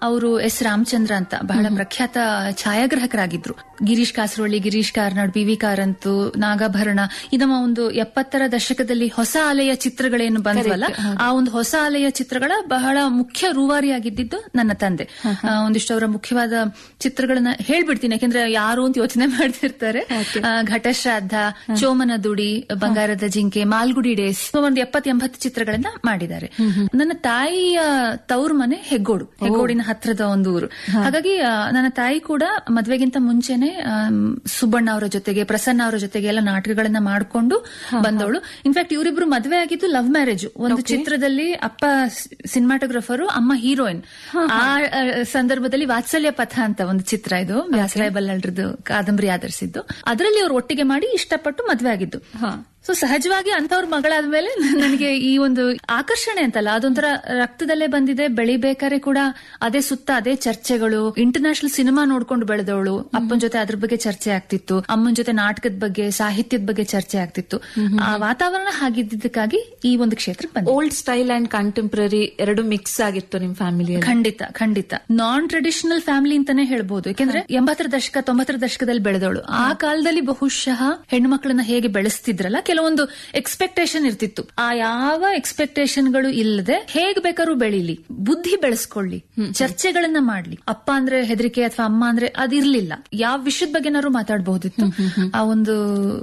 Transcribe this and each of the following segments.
ಅವರು ಎಸ್ ರಾಮಚಂದ್ರ ಅಂತ ಬಹಳ ಪ್ರಖ್ಯಾತ ಛಾಯಾಗ್ರಾಹಕರಾಗಿದ್ರು ಗಿರೀಶ್ ಕಾಸರೊಳ್ಳಿ ಗಿರೀಶ್ ಕಾರ್ನಾಡ್ ಬಿ ವಿ ಕಾರಂತು ನಾಗಾಭರಣ ಈ ನಮ್ಮ ಒಂದು ಎಪ್ಪತ್ತರ ದಶಕದಲ್ಲಿ ಹೊಸ ಅಲೆಯ ಚಿತ್ರಗಳೇನು ಬಂದ್ವಲ್ಲ ಆ ಒಂದು ಹೊಸ ಅಲೆಯ ಚಿತ್ರಗಳ ಬಹಳ ಮುಖ್ಯ ರೂವಾರಿಯಾಗಿದ್ದು ನನ್ನ ತಂದೆ ಆ, ಒಂದಿಷ್ಟು ಅವರ ಮುಖ್ಯವಾದ ಚಿತ್ರಗಳನ್ನ ಹೇಳ್ಬಿಡ್ತೀನಿ ಯಾಕೆಂದ್ರೆ ಯಾರು ಅಂತ ಯೋಚನೆ ಮಾಡ್ತಿರ್ತಾರೆ ಆ, ಘಟಶ್ರಾದ್ದ ಚೋಮನ ದುಡಿ ಬಂಗಾರದ ಜಿಂಕೆ ಮಾಲ್ಗುಡಿ ಡೇಸ್ ಒಂದು ಎಪ್ಪತ್ ಎಂಬತ್ತು ಚಿತ್ರಗಳನ್ನ ಮಾಡಿದ್ದಾರೆ ನನ್ನ ತಾಯಿಯ ತವ್ರ ಮನೆ ಹೆಗ್ಗೋಡು ಹೆಗ್ಗೋಡಿನ ಹತ್ರದ ಒಂದು ಊರು ಹಾಗಾಗಿ ಆ, ನನ್ನ ತಾಯಿ ಕೂಡ ಮದ್ವೆಗಿಂತ ಮುಂಚೆನೆ ಆಮ್, ಸುಬ್ಬಣ್ಣ ಅವರ ಜೊತೆಗೆ ಪ್ರಸನ್ನ ಅವರ ಜೊತೆಗೆ ಎಲ್ಲ ನಾಟಕಗಳನ್ನ ಮಾಡ್ಕೊಂಡು ಬಂದವಳು ಇನ್ಫ್ಯಾಕ್ಟ್ ಇವರಿಬ್ರು ಮದ್ವೆ ಆಗಿದ್ದು ಲವ್ ಮ್ಯಾರೇಜ್ ಒಂದು ಚಿತ್ರದಲ್ಲಿ ಅಪ್ಪ ಸಿನಿಮಾಟೋಗ್ರಫರು ಅಮ್ಮ ಹೀರೋಯಿನ್ ಆ ಆ, ಸಂದರ್ಭದಲ್ಲಿ ವಾತ್ಸಲ್ಯ ಪಥ ಅಂತ ಒಂದು ಚಿತ್ರ ಇದು ವ್ಯಾಸರಾಯ ಬಲ್ಲಳ್ರದ್ದು ಕಾದಂಬರಿ ಆಧರಿಸಿದ್ದು ಅದರಲ್ಲಿ ಅವ್ರು ಒಟ್ಟಿಗೆ ಮಾಡಿ ಇಷ್ಟಪಟ್ಟು ಮದ್ವೆ ಆಗಿದ್ದು ಸೊ ಸಹಜವಾಗಿ ಅಂತವ್ರ ಮಗಳಾದ್ಮೇಲೆ ನನಗೆ ಈ ಒಂದು ಆಕರ್ಷಣೆ ಅಂತಲ್ಲ ಅದೊಂಥರ ರಕ್ತದಲ್ಲೇ ಬಂದಿದೆ ಬೆಳಿಬೇಕಾದ್ರೆ ಕೂಡ ಅದೇ ಸುತ್ತ ಅದೇ ಚರ್ಚೆಗಳು ಇಂಟರ್ನ್ಯಾಷನಲ್ ಸಿನಿಮಾ ನೋಡ್ಕೊಂಡು ಬೆಳೆದವಳು ಅಪ್ಪನ ಜೊತೆ ಅದ್ರ ಬಗ್ಗೆ ಚರ್ಚೆ ಆಗ್ತಿತ್ತು ಅಮ್ಮನ ಜೊತೆ ನಾಟಕದ ಬಗ್ಗೆ ಸಾಹಿತ್ಯದ ಬಗ್ಗೆ ಚರ್ಚೆ ಆಗ್ತಿತ್ತು ಆ ವಾತಾವರಣ ಹಾಗಿದ್ದಕ್ಕಾಗಿ ಈ ಒಂದು ಕ್ಷೇತ್ರಕ್ಕೆ ಬಂದೆ ಓಲ್ಡ್ ಸ್ಟೈಲ್ ಅಂಡ್ ಕಂಟೆಂಪ್ರರಿ ಎರಡು ಮಿಕ್ಸ್ ಆಗಿತ್ತು ನಿಮ್ ಫ್ಯಾಮಿಲಿಯಲ್ಲಿ ಖಂಡಿತ ಖಂಡಿತ ನಾನ್ ಟ್ರೆಡಿಷನಲ್ ಫ್ಯಾಮಿಲಿ ಅಂತಾನೆ ಹೇಳ್ಬೋದು ಯಾಕೆಂದ್ರೆ ಎಂಬತ್ತರ ದಶಕ ತೊಂಬತ್ತರ ದಶಕದಲ್ಲಿ ಬೆಳೆದವಳು ಆ ಕಾಲದಲ್ಲಿ ಬಹುಶಃ ಹೆಣ್ಮಕ್ಳನ್ನ ಹೇಗೆ ಬೆಳೆಸ್ತಿದ್ರಲ್ಲ ಕೆಲವೊಂದು ಎಕ್ಸ್ಪೆಕ್ಟೇಷನ್ ಇರ್ತಿತ್ತು ಆ ಯಾವ ಎಕ್ಸ್ಪೆಕ್ಟೇಷನ್ಗಳು ಇಲ್ಲದೆ ಹೇಗ್ ಬೇಕಾದ್ರೂ ಬೆಳೀಲಿ ಬುದ್ಧಿ ಬೆಳೆಸ್ಕೊಳ್ಳಿ ಚರ್ಚೆಗಳನ್ನ ಮಾಡ್ಲಿ ಅಪ್ಪ ಅಂದ್ರೆ ಹೆದರಿಕೆ ಅಥವಾ ಅಮ್ಮ ಅಂದ್ರೆ ಅದಿರ್ಲಿಲ್ಲ ಯಾವ ವಿಷಯದ ಬಗ್ಗೆನಾದ್ರು ಮಾತಾಡಬಹುದಿತ್ತು ಆ ಒಂದು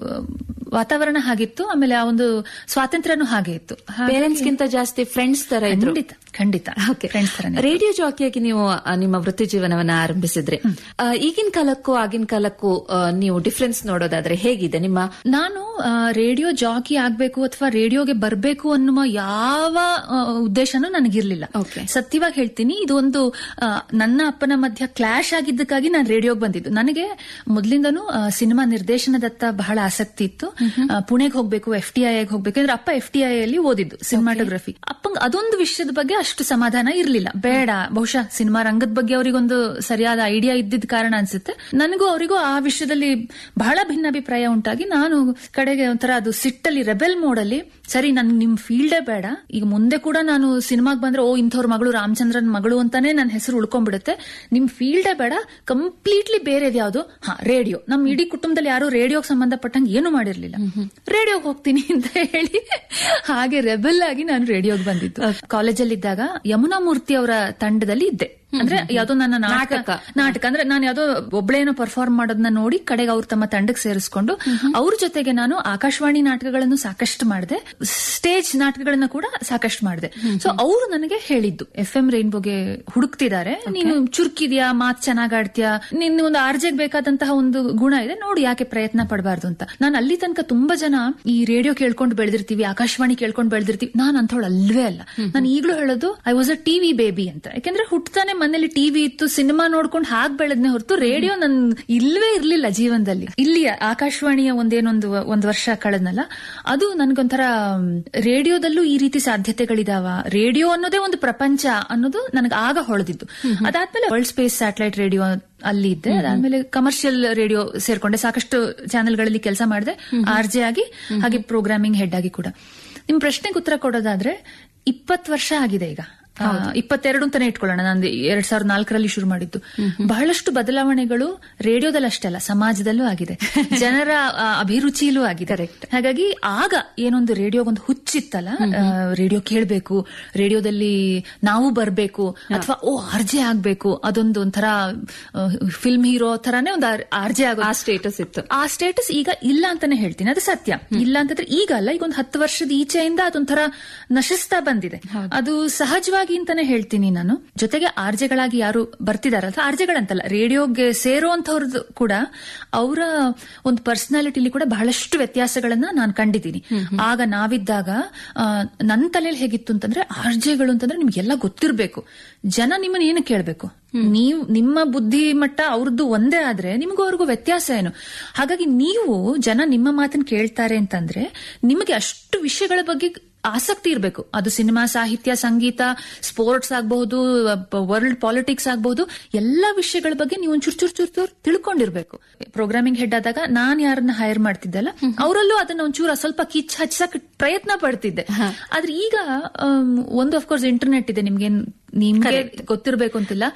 ವಾತಾವರಣ ಹಾಗಿತ್ತು ಆಮೇಲೆ ಆ ಒಂದು ಸ್ವಾತಂತ್ರ್ಯನೂ ಹಾಗೆ ಇತ್ತು ಹಾಗಾಗಿ- ಪೇರೆಂಟ್ಸ್ ಗಿಂತ ಜಾಸ್ತಿ ಫ್ರೆಂಡ್ಸ್ ತರ ಇದ್ರು ಖಂಡಿತ ಖಂಡಿತ ಫ್ರೆಂಡ್ಸ್ ತರನೇ ರೇಡಿಯೋ ಜಾಕಿಯಾಗಿ ನೀವು ಆ, ನಿಮ್ಮ ವೃತ್ತಿ ಜೀವನವನ್ನ ಆರಂಭಿಸಿದ್ರಿ ಆ, ಈಗಿನ ಕಾಲಕ್ಕೂ ಆಗಿನ ಕಾಲಕ್ಕೂ ಆ, ನೀವು ಡಿಫ್ರೆನ್ಸ್ ನೋಡೋದಾದ್ರೆ ಹೇಗಿದೆ ನಿಮ್ಮ ನಾನು ಆ, ರೇಡಿಯೋ ಜಾಕಿ ಆಗ್ಬೇಕು ಅಥವಾ ರೇಡಿಯೋಗೆ ಬರ್ಬೇಕು ಅನ್ನುವ ಯಾವ ಆ, ಉದ್ದೇಶನೂ ನನಗಿರ್ಲಿಲ್ಲ Okay. ಸತ್ಯವಾಗಿ ಹೇಳ್ತೀನಿ ಇದು ಒಂದು ಆ, ನನ್ನ ಅಪ್ಪನ ಮಧ್ಯ ಕ್ಲಾಶ್ ಆಗಿದ್ದಕ್ಕಾಗಿ ನಾನು ರೇಡಿಯೋಗೆ ಬಂದಿದ್ದು ನನಗೆ ಮೊದಲಿಂದನೂ ಆ, ಸಿನಿಮಾ ನಿರ್ದೇಶನದತ್ತ ಬಹಳ ಆಸಕ್ತಿ ಇತ್ತು ಆ, ಪುಣೆಗೆ ಹೋಗ್ಬೇಕು ಎಫ್ ಟಿ ಐ ಹೋಗ್ಬೇಕು ಅಂದ್ರೆ ಅಪ್ಪ ಎಫ್ ಟಿ ಐ ಅಲ್ಲಿ ಓದಿದ್ದು ಸಿನಿಮಾಟೋಗ್ರಫಿ ಅಪ್ಪಂಗ್ ಅದೊಂದು ವಿಷಯದ ಬಗ್ಗೆ ಅಷ್ಟು ಸಮಾಧಾನ ಇರ್ಲಿಲ್ಲ ಬೇಡ ಬಹುಶಃ ಸಿನಿಮಾ ರಂಗದ ಬಗ್ಗೆ ಅವರಿಗೊಂದು ಸರಿಯಾದ ಐಡಿಯಾ ಇದ್ದಿದ್ದ ಕಾರಣ ಅನ್ಸುತ್ತೆ ನನಗೂ ಅವರಿಗೂ ಆ ವಿಷಯದಲ್ಲಿ ಬಹಳ ಭಿನ್ನಾಭಿಪ್ರಾಯ ಉಂಟಾಗಿ ನಾನು ಕಡೆಗೆ ಒಂಥರ ಅದು ಸಿಟ್ಟಲ್ಲಿ ರೆಬೆಲ್ ಮೋಡಲ್ಲಿ ಸರಿ ನನ್ ನಿಮ್ ಫೀಲ್ಡೇ ಬೇಡ ಈಗ ಮುಂದೆ ಕೂಡ ನಾನು ಸಿನಿಮಾಗ್ ಬಂದ್ರೆ ಓ ಇಂಥವ್ರ ಮಗಳು ರಾಮಚಂದ್ರನ್ ಮಗಳು ಅಂತಾನೆ ನನ್ನ ಹೆಸರು ಉಳ್ಕೊಂಡ್ಬಿಡುತ್ತೆ ನಿಮ್ ಫೀಲ್ಡೇ ಬೇಡ ಕಂಪ್ಲೀಟ್ಲಿ ಬೇರೆದ್ ಯಾವ್ದು ಹಾ ರೇಡಿಯೋ ನಮ್ ಇಡೀ ಕುಟುಂಬದಲ್ಲಿ ಯಾರು ರೇಡಿಯೋಗೆ ಸಂಬಂಧಪಟ್ಟಂಗೆ ಏನು ಮಾಡಿರ್ಲಿಲ್ಲ ರೇಡಿಯೋಗೆ ಹೋಗ್ತೀನಿ ಅಂತ ಹೇಳಿ ಹಾಗೆ ರೆಬೆಲ್ ಆಗಿ ನಾನು ರೇಡಿಯೋಗೆ ಬಂದಿದ್ದು ಕಾಲೇಜಲ್ಲಿ ಇದ್ದಾಗ ಯಮುನಾ ಮೂರ್ತಿ ಅವರ ತಂಡದಲ್ಲಿ ಇದ್ದೆ ಅಂದ್ರೆ ಯಾವ್ದೋ ನನ್ನ ನಾಟಕ ನಾಟಕ ಅಂದ್ರೆ ನಾನು ಯಾವ್ದೋ ಒಬ್ಳೇನೋ ಪರ್ಫಾರ್ಮ್ ಮಾಡೋದನ್ನ ನೋಡಿ ಕಡೆಗೆ ಅವ್ರು ತಮ್ಮ ತಂಡಕ್ಕೆ ಸೇರಿಸ್ಕೊಂಡು ಅವ್ರ ಜೊತೆಗೆ ನಾನು ಆಕಾಶವಾಣಿ ನಾಟಕಗಳನ್ನು ಸಾಕಷ್ಟು ಮಾಡಿದೆ ಸ್ಟೇಜ್ ನಾಟಕಗಳನ್ನ ಕೂಡ ಸಾಕಷ್ಟು ಮಾಡಿದೆ ಸೊ ಅವರು ನನಗೆ ಹೇಳಿದ್ದು ಎಫ್ ಎಂ ರೈನ್ಬೋಗೆ ಹುಡುಕ್ತಿದ್ದಾರೆ ನೀನು ಚುರುಕಿದ್ಯಾ ಮಾತ್ ಚೆನ್ನಾಗ್ ಆಡ್ತೀಯಾ ನಿನ್ನ ಒಂದು ಆರ್ಜೆಗ್ ಬೇಕಾದಂತಹ ಒಂದು ಗುಣ ಇದೆ ನೋಡಿ ಯಾಕೆ ಪ್ರಯತ್ನ ಪಡಬಾರ್ದು ಅಂತ ನಾನು ಅಲ್ಲಿ ತನಕ ತುಂಬಾ ಜನ ಈ ರೇಡಿಯೋ ಕೇಳ್ಕೊಂಡು ಬೆಳೆದಿರ್ತೀವಿ ಆಕಾಶವಾಣಿ ಕೇಳ್ಕೊಂಡು ಬೆಳೆದಿರ್ತೀವಿ ನಾನು ಅಂಥವಳು ಅಲ್ವೇ ಅಲ್ಲ ನಾನು ಈಗಲೂ ಹೇಳೋದು I was a TV baby ಅಂತ ಯಾಕೆಂದ್ರೆ ಹುಟ್ಟತಾನೆ ಮನೇಲಿ ಟಿವಿ ಇತ್ತು ಸಿನಿಮಾ ನೋಡ್ಕೊಂಡು ಹಾಗೆ ಬೆಳೆದ್ನೆ ಹೊರತು ರೇಡಿಯೋ ನನ್ ಇಲ್ವೇ ಇರ್ಲಿಲ್ಲ ಜೀವನದಲ್ಲಿ ಇಲ್ಲಿ ಆಕಾಶವಾಣಿಯ ಒಂದೇನೊಂದು ಒಂದು ವರ್ಷ ಕಳೆದ್ನಲ್ಲ ಅದು ನನ್ಗೊಂಥರ ಮ್, ರೇಡಿಯೋದಲ್ಲೂ ಈ ರೀತಿ ಸಾಧ್ಯತೆಗಳಿದಾವ ರೇಡಿಯೋ ಅನ್ನೋದೇ ಒಂದು ಪ್ರಪಂಚ ಅನ್ನೋದು ನನಗೆ ಆಗ ಹೊಳೆದಿದ್ದು ಅದಾದ್ಮೇಲೆ ವರ್ಲ್ಡ್ ಸ್ಪೇಸ್ ಸ್ಯಾಟಲೈಟ್ ರೇಡಿಯೋ ಅಲ್ಲಿ ಇದ್ದೆ ಅದಾದ್ಮೇಲೆ ಕಮರ್ಷಿಯಲ್ ರೇಡಿಯೋ ಸೇರ್ಕೊಂಡೆ ಸಾಕಷ್ಟು ಚಾನೆಲ್ಗಳಲ್ಲಿ ಕೆಲಸ ಮಾಡಿದೆ ಆರ್ ಜೆ ಆಗಿ ಹಾಗೆ ಪ್ರೋಗ್ರಾಮಿಂಗ್ ಹೆಡ್ ಆಗಿ ಕೂಡ ನಿಮ್ ಪ್ರಶ್ನೆಗೆ ಉತ್ತರ ಕೊಡೋದಾದ್ರೆ ಇಪ್ಪತ್ತು ವರ್ಷ ಆಗಿದೆ ಈಗ ಆ, ಇಪ್ಪತ್ತೆರಡು ಅಂತಾನೆ ಇಟ್ಕೊಳ್ಳೋಣ ನಾನು ಎರಡ್ ಸಾವಿರದ ನಾಲ್ಕರಲ್ಲಿ ಶುರು ಮಾಡಿದ್ದು ಬಹಳಷ್ಟು ಬದಲಾವಣೆಗಳು ರೇಡಿಯೋದಲ್ಲಿ ಅಷ್ಟೇ ಅಲ್ಲ ಸಮಾಜದಲ್ಲೂ ಆಗಿದೆ ಜನರ ಆ, ಅಭಿರುಚಿಯಲ್ಲೂ ಆಗಿದೆ ಹಾಗಾಗಿ ಆಗ ಏನೊಂದು ರೇಡಿಯೋಗೊಂದು ಹುಚ್ಚಿತ್ತಲ್ಲ ಆ, ರೇಡಿಯೋ ಕೇಳಬೇಕು ರೇಡಿಯೋದಲ್ಲಿ ನಾವು ಬರಬೇಕು ಅಥವಾ ಓ ಆರ್ಜೆ ಆಗ್ಬೇಕು ಅದೊಂದು ಒಂಥರ ಫಿಲ್ಮ್ ಹೀರೋ ತರಾನೇ ಒಂದು ಆರ್ಜೆ ಆಗೋ ಆ ಸ್ಟೇಟಸ್ ಇತ್ತು ಆ ಸ್ಟೇಟಸ್ ಈಗ ಇಲ್ಲ ಅಂತಾನೆ ಹೇಳ್ತೀನಿ ಅದು ಸತ್ಯ ಇಲ್ಲ ಅಂತಂದ್ರೆ ಈಗ ಅಲ್ಲ ಈಗ ಒಂದು ಹತ್ತು ವರ್ಷದ ಈಚೆಯಿಂದ ಅದೊಂಥರ ನಶಿಸ್ತಾ ಬಂದಿದೆ ಅದು ಸಹಜವಾಗಿ ಅಂತಾನೆ ಹೇಳ್ತೀನಿ ನಾನು ಜೊತೆಗೆ ಆರ್ಜೆಗಳಾಗಿ ಯಾರು ಬರ್ತಿದಾರಲ್ಲ ಆರ್ಜೆಗಳಂತಲ್ಲ ರೇಡಿಯೋಗೆ ಸೇರುವಂತವ್ರದ್ದು ಕೂಡ ಅವರ ಒಂದು ಪರ್ಸನಾಲಿಟಿಲಿ ಕೂಡ ಬಹಳಷ್ಟು ವ್ಯತ್ಯಾಸಗಳನ್ನ ನಾನು ಕಂಡಿದ್ದೀನಿ ಆಗ ನಾವಿದ್ದಾಗ ಆ, ನನ್ನ ತಲೆಯಲ್ಲಿ ಹೇಗಿತ್ತು ಅಂತಂದ್ರೆ ಆರ್ಜೆಗಳು ಅಂತಂದ್ರೆ ನಿಮ್ಗೆಲ್ಲ ಗೊತ್ತಿರ್ಬೇಕು ಜನ ನಿಮ್ಮನ್ನ ಏನು ಕೇಳಬೇಕು ನೀವು ನಿಮ್ಮ ಬುದ್ಧಿ ಮಟ್ಟ ಅವ್ರದ್ದು ಒಂದೇ ಆದ್ರೆ ನಿಮಗೂ ಅವ್ರಿಗೂ ವ್ಯತ್ಯಾಸ ಏನು ಹಾಗಾಗಿ ನೀವು ಜನ ನಿಮ್ಮ ಮಾತನ್ನ ಕೇಳ್ತಾರೆ ಅಂತಂದ್ರೆ ನಿಮಗೆ ಅಷ್ಟು ವಿಷಯಗಳ ಬಗ್ಗೆ ಆಸಕ್ತಿ ಇರಬೇಕು ಅದು ಸಿನಿಮಾ ಸಾಹಿತ್ಯ ಸಂಗೀತ ಸ್ಪೋರ್ಟ್ಸ್ ಆಗಬಹುದು ವರ್ಲ್ಡ್ ಪಾಲಿಟಿಕ್ಸ್ ಆಗಬಹುದು ಎಲ್ಲಾ ವಿಷಯಗಳ ಬಗ್ಗೆ ನೀವು ಒಂಚೂರು ಚೂರು ಚೂರು ಚೂರು ತಿಳ್ಕೊಂಡಿರ್ಬೇಕು ಪ್ರೋಗ್ರಾಮಿಂಗ್ ಹೆಡ್ ಆದಾಗ ನಾನ್ ಯಾರನ್ನ ಹೈರ್ ಮಾಡ್ತಿದ್ದಲ್ಲ ಅವರಲ್ಲೂ ಅದನ್ನ ಒಂಚೂರು ಸ್ವಲ್ಪ ಕಿಚ್ ಹಚ್ಚಕ್ ಪ್ರಯತ್ನ ಪಡ್ತಿದ್ದೆ ಆದ್ರೆ ಈಗ ಆಮ್, ಒಂದು ಅಫ್ಕೋರ್ಸ್ ಇಂಟರ್ನೆಟ್ ಇದೆ ನಿಮ್ಗೆ ನಿಮ್ಗೆ ಗೊತ್ತಿರ್ಬೇಕು ಅಂತಿಲ್ಲ